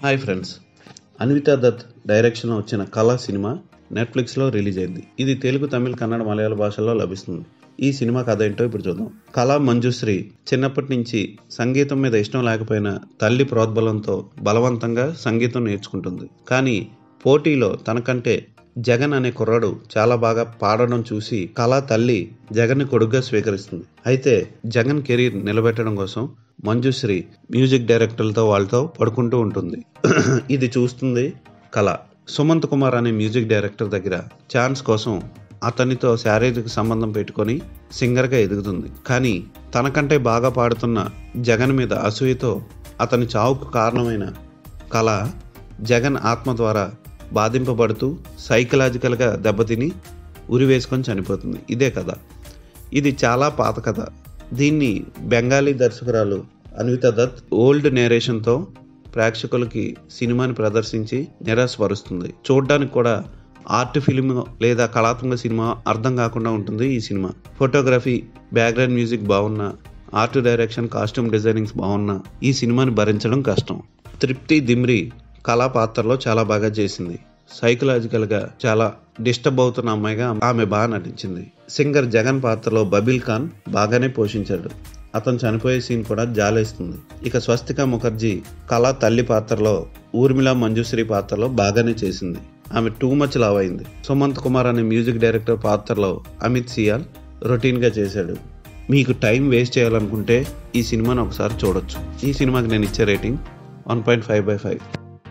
Hi friends Anvitha Dutt డైరెక్షన్లో వచ్చిన కళా సినిమా నెట్ఫ్లిక్స్లో రిలీజ్ అయింది ఇది తెలుగు తమిళ కన్నడ మలయాళ భాషల్లో లభిస్తుంది ఈ సినిమా కథ ఏంటో ఇప్పుడు చూద్దాం కళా మంజుశ్రీ చిన్నప్పటి నుంచి సంగీతం మీద ఇష్టం లేకపోయినా తల్లి ప్రోద్బలంతో బలవంతంగా సంగీతం నేర్చుకుంటుంది కానీ పోటీలో తనకంటే జగన్ అనే కుర్రాడు చాలా బాగా పాడడం చూసి కళా తల్లి జగన్ కొడుగ్గా స్వీకరిస్తుంది అయితే జగన్ కెరీర్ నిలబెట్టడం కోసం మంజుశ్రీ మ్యూజిక్ డైరెక్టర్లతో వాళ్ళతో పడుకుంటూ ఉంటుంది ఇది చూస్తుంది కళ సుమంత్ కుమార్ అనే మ్యూజిక్ డైరెక్టర్ దగ్గర ఛాన్స్ కోసం అతనితో శారీరక సంబంధం పెట్టుకొని సింగర్గా ఎదుగుతుంది కానీ తనకంటే బాగా పాడుతున్న జగన్ మీద అసూయతో అతని చావుకు కారణమైన కళ జగన్ ఆత్మ ద్వారా బాధింపబడుతూ సైకలాజికల్గా దెబ్బతిని ఉరి వేసుకొని చనిపోతుంది ఇదే కథ ఇది చాలా పాత కథ దీన్ని బెంగాలీ దర్శకురాలు అన్విత దత్ ఓల్డ్ నేరేషన్తో ప్రేక్షకులకి సినిమాని ప్రదర్శించి నిరాశపరుస్తుంది చూడడానికి కూడా ఆర్ట్ ఫిలిం లేదా కళాత్మక సినిమా అర్థం కాకుండా ఉంటుంది ఈ సినిమా ఫోటోగ్రఫీ బ్యాక్గ్రౌండ్ మ్యూజిక్ బాగున్నా ఆర్ట్ డైరెక్షన్ కాస్ట్యూమ్ డిజైనింగ్స్ బాగున్నా ఈ సినిమాని భరించడం కష్టం తృప్తి దిమ్రి కళా పాత్రలో చాలా బాగా చేసింది సైకలాజికల్గా చాలా డిస్టర్బ్ అవుతున్న అమ్మాయిగా ఆమె బాగా నటించింది సింగర్ జగన్ పాత్రలో బబిల్ ఖాన్ బాగానే పోషించాడు అతను చనిపోయే సీన్ కూడా జాలేస్తుంది ఇక స్వస్తిక ముఖర్జీ కళా తల్లి పాత్రలో ఊర్మిళ మంజుశ్రీ పాత్రలో బాగానే చేసింది ఆమె టూ మచ్ లవ్ అయింది సుమంత్ కుమార్ అనే మ్యూజిక్ డైరెక్టర్ పాత్రలో అమిత్ సియాల్ రొటీన్గా చేశాడు మీకు టైం వేస్ట్ చేయాలనుకుంటే ఈ సినిమాని ఒకసారి చూడొచ్చు ఈ సినిమాకి నేను ఇచ్చే rating one point five by five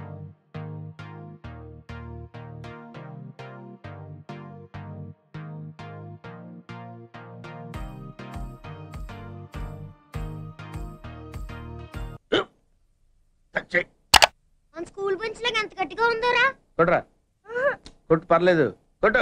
చెయ్. మన స్కూల్ బెంచ్ లాగా ఎంత గట్టిగా ఉందోరా కొట్టురా కొట్టు పర్లేదు కొట్టు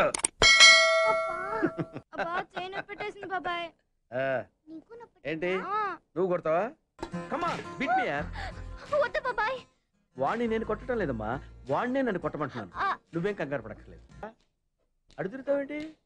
అబ్బా చైన్ పెట్టేసింది బాబాయ్ ఆ, నీకు నొప్పి ఏంటి ఆ, నువ్వు కొడతావా కమా బిట్ మీ వద్దు బాబాయ్ వాడిని నేను కొట్టడం లేదమ్మా వాడినే నన్ను కొట్టమంటున్నాను ఆ, నువ్వేం కంగారు పడక్కర్లేదు అడుగుతావేంటి